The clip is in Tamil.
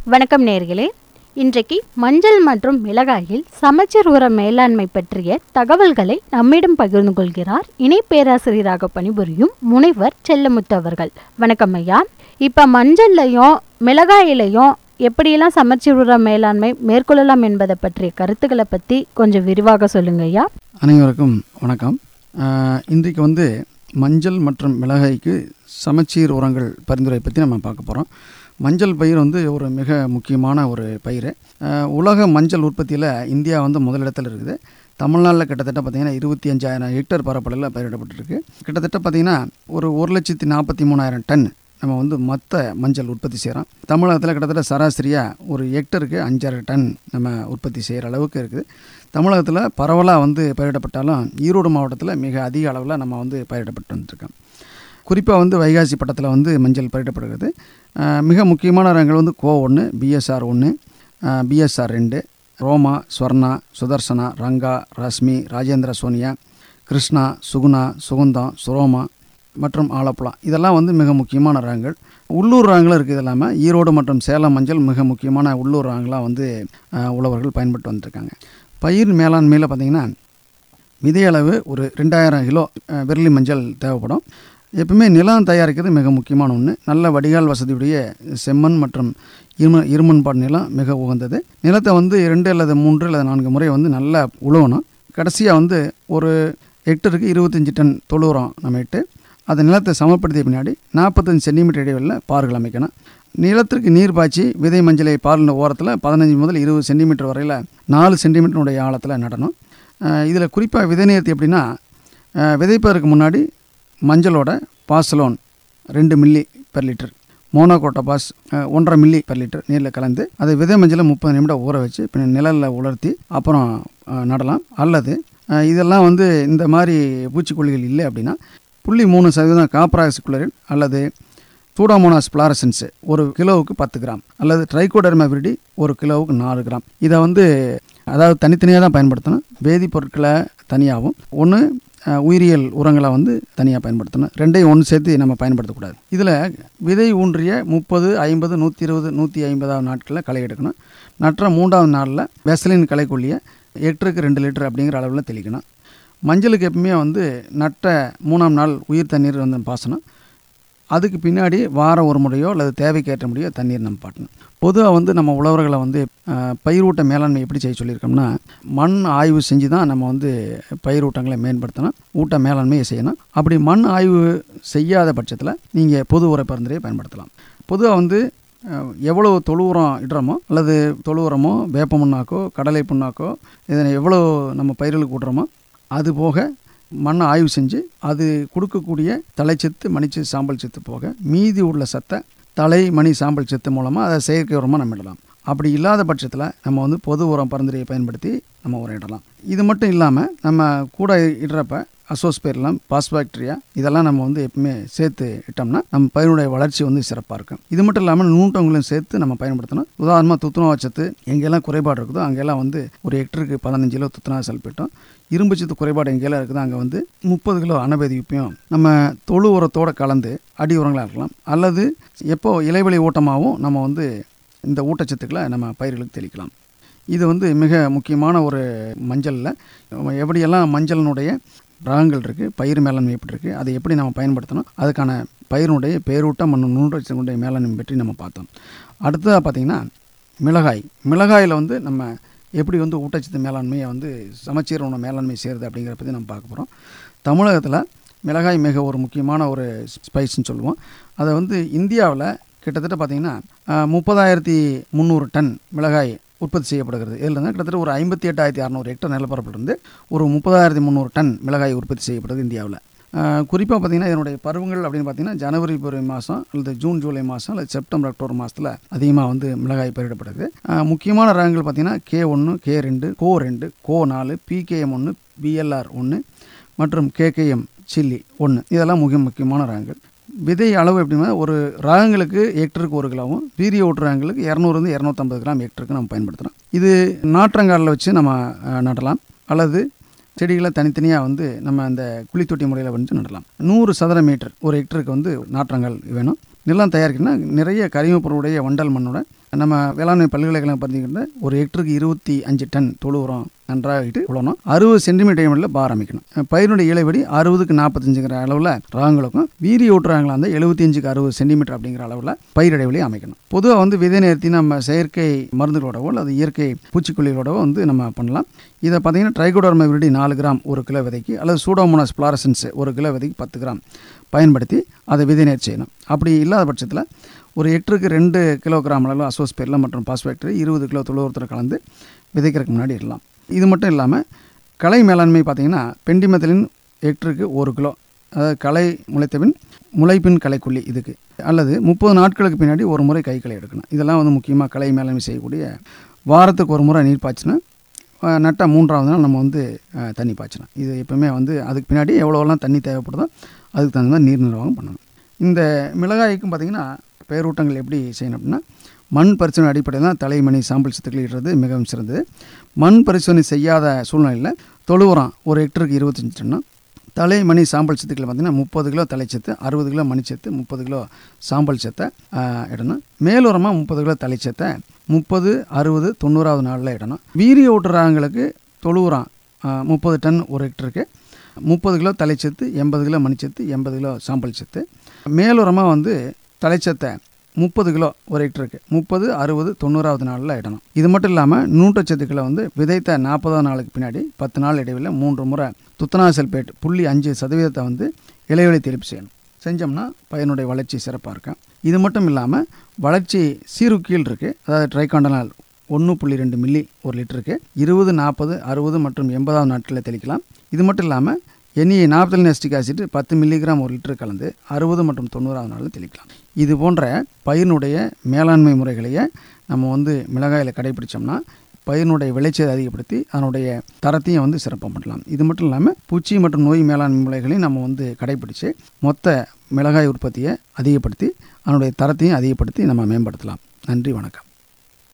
வணக்கம் நேர்களே இன்றைக்கு மஞ்சள் மற்றும் மிளகாயில் சமச்சீர் உர மேலாண்மை பற்றிய தகவல்களை நம்மிடம் பகிர்ந்து கொள்கிறார் இணை பேராசிரியராக பணிபுரியும் முனைவர் செல்லமுத்து அவர்கள் வணக்கம் ஐயா இப்போ மஞ்சள்லையும் மிளகாயிலையும் எப்படியெல்லாம் சமச்சீர் உர மேலாண்மை மேற்கொள்ளலாம் என்பதை பற்றிய கருத்துக்களை பற்றி கொஞ்சம் விரிவாக சொல்லுங்க ஐயா அனைவருக்கும் வணக்கம் ஆஹ் இன்றைக்கு வந்து மஞ்சள் மற்றும் மிளகாய்க்கு சமச்சீர் உரங்கள் பரிந்துரை பற்றி நம்ம பார்க்க போகிறோம் மஞ்சள் பயிர் வந்து ஒரு மிக முக்கியமான ஒரு பயிர் ஆஹ் உலக மஞ்சள் உற்பத்தியில் இந்தியா வந்து முதலிடத்தில் இருக்குது தமிழ்நாட்டில் கிட்டத்தட்ட பார்த்திங்கன்னா இருபத்தி அஞ்சாயிரம் ஹெக்டேர் பரப்பளவில் பயிரிடப்பட்டிருக்கு கிட்டத்தட்ட பார்த்திங்கன்னா ஒரு ஒரு லட்சத்தி நாற்பத்தி மூணாயிரம் டன் நம்ம வந்து மொத்த மஞ்சள் உற்பத்தி செய்கிறோம் தமிழகத்தில் கிட்டத்தட்ட சராசரியாக ஒரு ஹெக்டருக்கு அஞ்சாயிரம் டன் நம்ம உற்பத்தி செய்கிற அளவுக்கு இருக்குது தமிழகத்தில் பரவலாக வந்து பயிரிடப்பட்டாலும் ஈரோடு மாவட்டத்தில் மிக அதிக அளவில் நம்ம வந்து பயிரிடப்பட்டு வந்துருக்கோம் குறிப்பாக வந்து வைகாசி பட்டத்தில் வந்து மஞ்சள் பயிரிடப்படுகிறது அஹ் மிக முக்கியமான ரகங்கள் வந்து கோ ஒன்று பிஎஸ்ஆர் ஒன்று பிஎஸ்ஆர் ரெண்டு ரோமா ஸ்வர்ணா சுதர்சனா ரங்கா ரஷ்மி ராஜேந்திர சோனியா கிருஷ்ணா சுகுணா சுகுந்தம் சுரோமா மற்றும் ஆலப்புழா இதெல்லாம் வந்து மிக முக்கியமான ரகங்கள் உள்ளூர் ரகங்களும் இருக்குது இது இல்லாமல் ஈரோடு மற்றும் சேலம் மஞ்சள் மிக முக்கியமான உள்ளூர் ரகங்களாக வந்து அஹ், உழவர்கள் பயன்பட்டு வந்துருக்காங்க பயிர் மேலாண்மையில் பார்த்திங்கன்னா விதையளவு ஒரு ரெண்டாயிரம் கிலோ அஹ், விரலி மஞ்சள் தேவைப்படும் எப்பவுமே நிலம் தயாரிக்கிறது மிக முக்கியமான ஒன்று நல்ல வடிகால் வசதியுடைய செம்மண் மற்றும் இரும இருமண்பாடு நிலம் மிக உகந்தது நிலத்தை வந்து ரெண்டு அல்லது மூன்று அல்லது நான்கு முறை வந்து நல்லா உழுவணும் கடைசியாக வந்து ஒரு ஹெக்டருக்கு இருபத்தஞ்சி டன் தொழு உரம் நம்ம இட்டு அந்த நிலத்தை சமப்படுத்திய பின்னாடி நாற்பத்தஞ்சு சென்டிமீட்டர் இடைவெளியில் பார்கள் அமைக்கணும் நிலத்திற்கு நீர் பாய்ச்சி விதை மஞ்சளை பாலின ஓரத்தில் பதினஞ்சு முதல் இருபது சென்டிமீட்டர் வரையில் நாலு சென்டிமீட்டருடைய ஆழத்தில் நடணும் இதில் குறிப்பாக விதை நேர்த்தி எப்படின்னா அஹ், விதைப்பதற்கு முன்னாடி மஞ்சளோட பாசலோன் ரெண்டு மில்லி பெர் லிட்டர் மோனோகோட்டா பாஸ் அஹ், ஒன்றரை மில்லி பெர் லிட்டர் நீரில் கலந்து அதை விதை மஞ்சளை முப்பது நிமிடம் ஊற வச்சு பின்ன நிழலில் உலர்த்தி அப்புறம் அஹ், நடலாம் அல்லது அஹ், இதெல்லாம் வந்து இந்த மாதிரி பூச்சிக்கொல்லிகள் இல்லை அப்படின்னா புள்ளி மூணு சதவீதம் காப்ராக்சிகுலரின் அல்லது சூடாமோனாஸ் பிளாரசன்ஸு ஒரு கிலோவுக்கு பத்து கிராம் அல்லது ட்ரைகோடர்மா விரிடி ஒரு கிலோவுக்கு நாலு கிராம் இதை வந்து அதாவது தனித்தனியாக தான் பயன்படுத்தணும் வேதிப்பொருட்களை தனியாகவும் ஒன்று உயிரியல் உரங்களை வந்து தனியாக பயன்படுத்தணும் ரெண்டையும் ஒன்று சேர்த்து நம்ம பயன்படுத்தக்கூடாது இதில் விதை ஊன்றிய முப்பது ஐம்பது நூற்றி இருபது நூற்றி ஐம்பதாவது நாட்களில் களை எடுக்கணும் நற்ற மூன்றாவது நாளில் வெசலின் களைக்கொல்லியை ஹெக்டருக்கு ரெண்டு லிட்டர் அப்படிங்கிற அளவில் தெளிக்கணும் மஞ்சளுக்கு எப்பவுமே வந்து நட்ட மூணாம் நாள் உயிர் தண்ணீர் வந்து பாசனம் அதுக்கு பின்னாடி வாரம் ஒரு முறையோ அல்லது தேவைக்கேற்ற முறையோ தண்ணீர் நம்ம பாட்டணும் பொதுவாக வந்து நம்ம உழவர்களை வந்து அஹ், பயிரூட்ட மேலாண்மை எப்படி செய்ய சொல்லியிருக்கோம்னா மண் ஆய்வு செஞ்சு தான் நம்ம வந்து பயிரூட்டங்களை மேம்படுத்தணும் ஊட்ட மேலாண்மையை செய்யணும் அப்படி மண் ஆய்வு செய்யாத பட்சத்தில் நீங்கள் பொது உர பரிந்துரையை பயன்படுத்தலாம் பொதுவாக வந்து அஹ், எவ்வளோ தொழு உரம் இடுறோமோ அல்லது தொழு உரமோ வேப்ப புண்ணாக்கோ கடலை புண்ணாக்கோ இதனை எவ்வளோ நம்ம பயிர்களுக்கு விடுறோமோ அது போக மண்ணை ஆய்வு செஞ்சு அது கொடுக்கக்கூடிய தலைச்சத்து மணிச்சத்து சாம்பல் சத்து போக மீதி உள்ள சத்தை தலை மணி சாம்பல் சத்து மூலமாக அதை செயற்கை உரமாக நம்ம இடலாம் அப்படி இல்லாத பட்சத்தில் நம்ம வந்து பொது உரம் பரிந்துரையை பயன்படுத்தி நம்ம உரம் இடலாம் இது மட்டும் இல்லாமல் நம்ம கூட இடுறப்ப அசோஸ்பேர்லாம் பாஸ்பாக்டீரியா இதெல்லாம் நம்ம வந்து எப்பவுமே சேர்த்து இட்டோம்னா நம்ம பயிரினுடைய வளர்ச்சி வந்து சிறப்பாக இருக்கும் இது மட்டும் இல்லாமல் நூட்டங்களையும் சேர்த்து நம்ம பயன்படுத்தணும் உதாரணமாக துத்துணவா சத்து எங்கெல்லாம் குறைபாடு இருக்குதோ அங்கெல்லாம் வந்து ஒரு ஹெக்டருக்கு பதினஞ்சு கிலோ துத்துணா சல்பேட்டும் இரும்பு சத்து குறைபாடு எங்கெல்லாம் இருக்குதோ அங்கே வந்து முப்பது கிலோ அனபேதிப்பையும் நம்ம தொழு உரத்தோடு கலந்து அடி உரங்களாக இருக்கலாம் அல்லது எப்போ இலைவெளி ஊட்டமாகவும் நம்ம வந்து இந்த ஊட்டச்சத்துக்களை நம்ம பயிர்களுக்கு தெளிக்கலாம் இது வந்து மிக முக்கியமான ஒரு மஞ்சளில் நம்ம எப்படியெல்லாம் மஞ்சளினுடைய ரகங்கள் இருக்குது பயிர் மேலாண்மை எப்படி இருக்குது அதை எப்படி நம்ம பயன்படுத்தணும் அதுக்கான பயிரினுடைய பேரூட்டம் மற்றும் நூற்றத்தினுடைய மேலாண்மை பற்றி நம்ம பார்த்தோம் அடுத்ததாக பார்த்திங்கன்னா மிளகாய் மிளகாயில் வந்து நம்ம எப்படி வந்து ஊட்டச்சத்து மேலாண்மையை வந்து சமச்சீர் உணவு மேலாண்மை செய்கிறது அப்படிங்கிற பற்றி நம்ம பார்க்க போகிறோம் தமிழகத்தில் மிளகாய் மிக ஒரு முக்கியமான ஒரு ஸ்பைஸ்ன்னு சொல்லுவோம் அதை வந்து இந்தியாவில் கிட்டத்தட்ட பார்த்திங்கன்னா முப்பதாயிரத்தி முந்நூறு டன் மிளகாய் உற்பத்தி செய்யப்படுகிறது இதில் இருந்து கிட்டத்தட்ட ஒரு ஐம்பத்தி எட்டாயிரத்தி அறநூறு ஹெக்டர் நிலப்பரப்பிலிருந்து ஒரு முப்பதாயிரத்தி முந்நூறு டன் மிளகாய் உற்பத்தி செய்யப்படுது இந்தியாவில் குறிப்பாக பார்த்திங்கன்னா இதனுடைய பருவங்கள் அப்படின்னு பார்த்தீங்கன்னா ஜனவரி பிப்ரவரி மாதம் அல்லது ஜூன் ஜூலை மாதம் அல்லது செப்டம்பர் அக்டோபர் மாதத்தில் அதிகமாக வந்து மிளகாய் பயிரிடப்படுது அஹ், முக்கியமான ரகங்கள் பார்த்திங்கன்னா கே ஒன்று கே ரெண்டு கோ ரெண்டு கோ நாலு பிகேஎம் ஒன்று பிஎல்ஆர் ஒன்று மற்றும் கேகேஎம் சில்லி ஒன்று இதெல்லாம் மிக முக்கியமான ரகங்கள் விதை அளவு எப்படின்னா ஒரு ரகங்களுக்கு ஹெக்டருக்கு ஒரு கிலோவும் வீரிய ஊட்டு ரகங்களுக்கு இரநூறுந்து இரநூத்தம்பது கிராம் ஹெக்டருக்கு நம்ம பயன்படுத்துகிறோம் இது நாற்றங்காலில் வச்சு நம்ம அஹ், நடலாம் அல்லது செடிகளை தனித்தனியாக வந்து நம்ம அந்த குழித்தொட்டி முறையில் வந்து நடலாம் நூறு சதுர மீட்டர் ஒரு ஹெக்டருக்கு வந்து நாற்றங்கால் வேணும் நிலம் தயாரிக்கணும்னா நிறைய கரிம பொருளுடைய வண்டல் மண்ணோட நம்ம வேளாண்மை பல்கலைக்கழகம் பார்த்தீங்கன்னா ஒரு ஹெக்டருக்கு இருபத்தி அஞ்சு டன் தொழு உரம் நன்றாக இட்டு உழணும் அறுபது சென்டிமீட்டர் இடைவெளியில் பார் அமைக்கணும் பயிரினுடைய இலைவெடி அறுபதுக்கு நாற்பத்தஞ்சுங்கிற அளவில் ராங்களுக்கும் வீரிய ஊட்டுறாங்களா இருந்தால் எழுபத்தஞ்சுக்கு அறுபது சென்டிமீட்டர் அப்படிங்கிற அளவில் பயிர் இடைவெளி அமைக்கணும் பொதுவாக வந்து விதை நேர்த்தி நம்ம செயற்கை மருந்துகளோடவோ அல்லது இயற்கை பூச்சிக்கொல்லிகளோடவோ வந்து நம்ம பண்ணலாம் இதை பார்த்தீங்கன்னா ட்ரைகோடர்மா விருடி நாலு கிராம் ஒரு கிலோ விதைக்கு அல்லது சூடோமோனாஸ் ஃப்ளாரசன்ஸ் ஒரு கிலோ விதைக்கு பத்து கிராம் பயன்படுத்தி அதை விதை நேர் செய்யணும் அப்படி இல்லாத பட்சத்தில் ஒரு ஹெக்டருக்கு ரெண்டு கிலோகிராம் அளவு அசோஸ்பெர்லம் மற்றும் பாஸ்பேக்டரி இருபது கிலோ தொழுவத்தில் கலந்து விதைக்கிறதுக்கு முன்னாடி இடலாம் இது மட்டும் இல்லாமல் களை மேலாண்மை பார்த்திங்கன்னா பெண்டிமெத்தலின் ஹெக்டருக்கு ஒரு கிலோ அதாவது களை முளைத்தபின் முளைப்பின் களைக்குள்ளி இதுக்கு அல்லது முப்பது நாட்களுக்கு பின்னாடி ஒரு முறை கை களை எடுக்கணும் இதெல்லாம் வந்து முக்கியமாக களை மேலாண்மை செய்யக்கூடிய வாரத்துக்கு ஒரு முறை நீர் பாய்ச்சினா நட்டால் மூன்றாவது நாள் நம்ம வந்து அஹ், தண்ணி பாய்ச்சணும் இது எப்பவுமே வந்து அதுக்கு பின்னாடி எவ்வளோலாம் தண்ணி தேவைப்படுதோ அதுக்கு தகுந்த மாதிரி நீர் நிர்வாகம் பண்ணணும் இந்த மிளகாய்க்கும் பார்த்திங்கன்னா பெயரூட்டங்கள் எப்படி செய்யணும் அப்படின்னா மண் பரிசோதனை அடிப்படையில் தான் தலைமணி சாம்பிள் சத்துக்கள் இடுறது மிகவும் சிறந்தது மண் பரிசோதனை செய்யாத சூழ்நிலையில் தொழு உரம் ஒரு ஹெக்டருக்கு இருபத்தஞ்சி டன்னும் தலைமணி சாம்பல் சத்துக்கள் பார்த்திங்கன்னா முப்பது கிலோ தலைச்சத்து அறுபது கிலோ மணிச்சத்து முப்பது கிலோ சாம்பல் சத்தை ஆஹ், இடணும் மேலுரமாக முப்பது கிலோ தலைச்சத்தை முப்பது அறுபது தொண்ணூறாவது நாளில் இடணும் வீரிய ஊட்டுறாங்களுக்கு தொழு உரம் ஆஹ், முப்பது டன் ஒரு ஹெக்டருக்கு முப்பது கிலோ தலைச்சத்து எண்பது கிலோ மணிச்சத்து எண்பது கிலோ சாம்பல் சத்து மேலுரமாக வந்து தலைச்சத்தை முப்பது கிலோ ஒரு ஹெக்டருக்கு முப்பது அறுபது தொண்ணூறாவது நாளில் இடணும் இது மட்டும் இல்லாமல் நூற்றச்சத்துக்களை வந்து விதைத்த நாற்பதாவது நாளுக்கு பின்னாடி பத்து நாள் இடைவெளியில் மூன்று முறை துத்தனா சல்பேட் புள்ளி அஞ்சு சதவீதத்தை வந்து இலைவெளி தெளிப்பு செய்யணும் செஞ்சோம்னா பையனுடைய வளர்ச்சி சிறப்பாக இருக்கும் இது மட்டும் இல்லாமல் வளர்ச்சி சீருக்கீழ் இருக்குது அதாவது ட்ரைகாண்டனால் ஒன்று புள்ளி ரெண்டு மில்லி ஒரு லிட்டருக்கு இருபது நாற்பது அறுபது மற்றும் எண்பதாவது நாட்களில் தெளிக்கலாம் இது மட்டும் இல்லாமல் எண்ணெயை நாற்பத்தல் நெஸ்டிக் ஆசிட் பத்து மில்லிகிராம் ஒரு லிட்டர் கலந்து அறுபது மற்றும் தொண்ணூறாவது நாளில் தெளிக்கலாம் இது போன்ற பயிரினுடைய மேலாண்மை முறைகளையே நம்ம வந்து மிளகாயில் கடைபிடிச்சோம்னா பயிரினுடைய விளைச்சலை அதிகப்படுத்தி அதனுடைய தரத்தையும் வந்து சிறப்பாக பண்ணலாம் இது மட்டும் இல்லாமல் பூச்சி மற்றும் நோய் மேலாண்மை முறைகளையும் நம்ம வந்து கடைபிடிச்சு மொத்த மிளகாய் உற்பத்தியை அதிகப்படுத்தி அதனுடைய தரத்தையும் அதிகப்படுத்தி நம்ம மேம்படுத்தலாம் நன்றி வணக்கம்